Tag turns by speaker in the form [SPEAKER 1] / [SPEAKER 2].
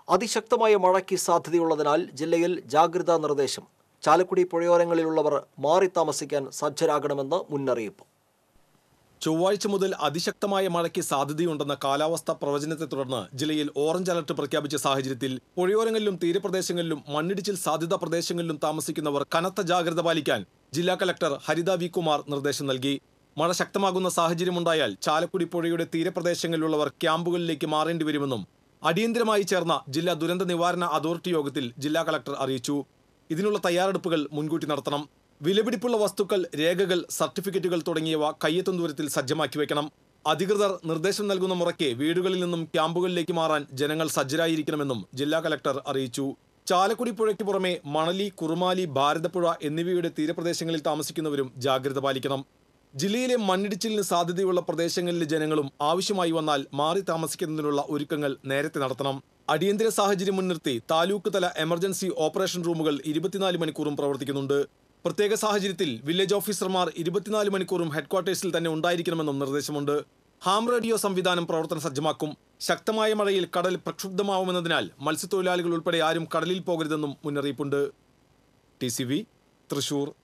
[SPEAKER 1] അതിശക്തമായ മഴയ്ക്ക് സാധ്യതയുള്ളതിനാൽ ജില്ലയിൽ ജാഗ്രതാ നിർദ്ദേശം ചാലക്കുടി പുഴയോരങ്ങളിലുള്ളവർ മാറി താമസിക്കാൻ സജ്ജരാകണമെന്ന് മുന്നറിയിപ്പ്
[SPEAKER 2] ചൊവ്വാഴ്ച മുതൽ അതിശക്തമായ മഴയ്ക്ക് സാധ്യതയുണ്ടെന്ന കാലാവസ്ഥാ പ്രവചനത്തെ തുടർന്ന് ജില്ലയിൽ ഓറഞ്ച് അലർട്ട് പ്രഖ്യാപിച്ച സാഹചര്യത്തിൽ പുഴയോരങ്ങളിലും തീരപ്രദേശങ്ങളിലും മണ്ണിടിച്ചിൽ സാധ്യതാ പ്രദേശങ്ങളിലും താമസിക്കുന്നവർ കനത്ത ജാഗ്രത പാലിക്കാൻ ജില്ലാ കലക്ടർ ഹരിത വി കുമാർ നിർദ്ദേശം നൽകി മഴ ശക്തമാകുന്ന സാഹചര്യമുണ്ടായാൽ ചാലക്കുടി പുഴയുടെ തീരപ്രദേശങ്ങളിലുള്ളവർ ക്യാമ്പുകളിലേക്ക് മാറേണ്ടി വരുമെന്നും അടിയന്തരമായി ചേർന്ന ജില്ലാ ദുരന്ത നിവാരണ അതോറിറ്റി യോഗത്തിൽ ജില്ലാ കളക്ടർ അറിയിച്ചു ഇതിനുള്ള തയ്യാറെടുപ്പുകൾ മുൻകൂട്ടി നടത്തണം വിലപിടിപ്പുള്ള വസ്തുക്കൾ രേഖകൾ സർട്ടിഫിക്കറ്റുകൾ തുടങ്ങിയവ കയ്യെത്തും ദൂരത്തിൽ സജ്ജമാക്കി വെക്കണം അധികൃതർ നിർദ്ദേശം നൽകുന്ന മുറയ്ക്ക് വീടുകളിൽ നിന്നും ക്യാമ്പുകളിലേക്ക് മാറാൻ ജനങ്ങൾ സജ്ജരായിരിക്കണമെന്നും ജില്ലാ കലക്ടർ അറിയിച്ചു ചാലക്കുടി പുഴയ്ക്ക് പുറമെ മണലി കുറുമാലി ഭാരതപ്പുഴ എന്നിവയുടെ തീരപ്രദേശങ്ങളിൽ താമസിക്കുന്നവരും ജാഗ്രത പാലിക്കണം ജില്ലയിലെ മണ്ണിടിച്ചിലിന് സാധ്യതയുള്ള പ്രദേശങ്ങളിലെ ജനങ്ങളും ആവശ്യമായി വന്നാൽ മാറി താമസിക്കുന്നതിനുള്ള ഒരുക്കങ്ങൾ നേരത്തെ നടത്തണം അടിയന്തര സാഹചര്യം മുൻനിർത്തി താലൂക്ക് തല എമർജൻസി ഓപ്പറേഷൻ റൂമുകൾ ഇരുപത്തിനാല് മണിക്കൂറും പ്രവർത്തിക്കുന്നുണ്ട് പ്രത്യേക സാഹചര്യത്തിൽ വില്ലേജ് ഓഫീസർമാർ ഇരുപത്തിനാല് മണിക്കൂറും ഹെഡ്ക്വാർട്ടേഴ്സിൽ തന്നെ ഉണ്ടായിരിക്കണമെന്നും നിർദ്ദേശമുണ്ട് ഹാം റേഡിയോ സംവിധാനം പ്രവർത്തന സജ്ജമാക്കും ശക്തമായ മഴയിൽ കടൽ പ്രക്ഷുബ്ധമാവുമെന്നതിനാൽ മത്സ്യത്തൊഴിലാളികൾ ഉൾപ്പെടെ ആരും കടലിൽ പോകരുതെന്നും മുന്നറിയിപ്പുണ്ട് ടി സി വി തൃശൂർ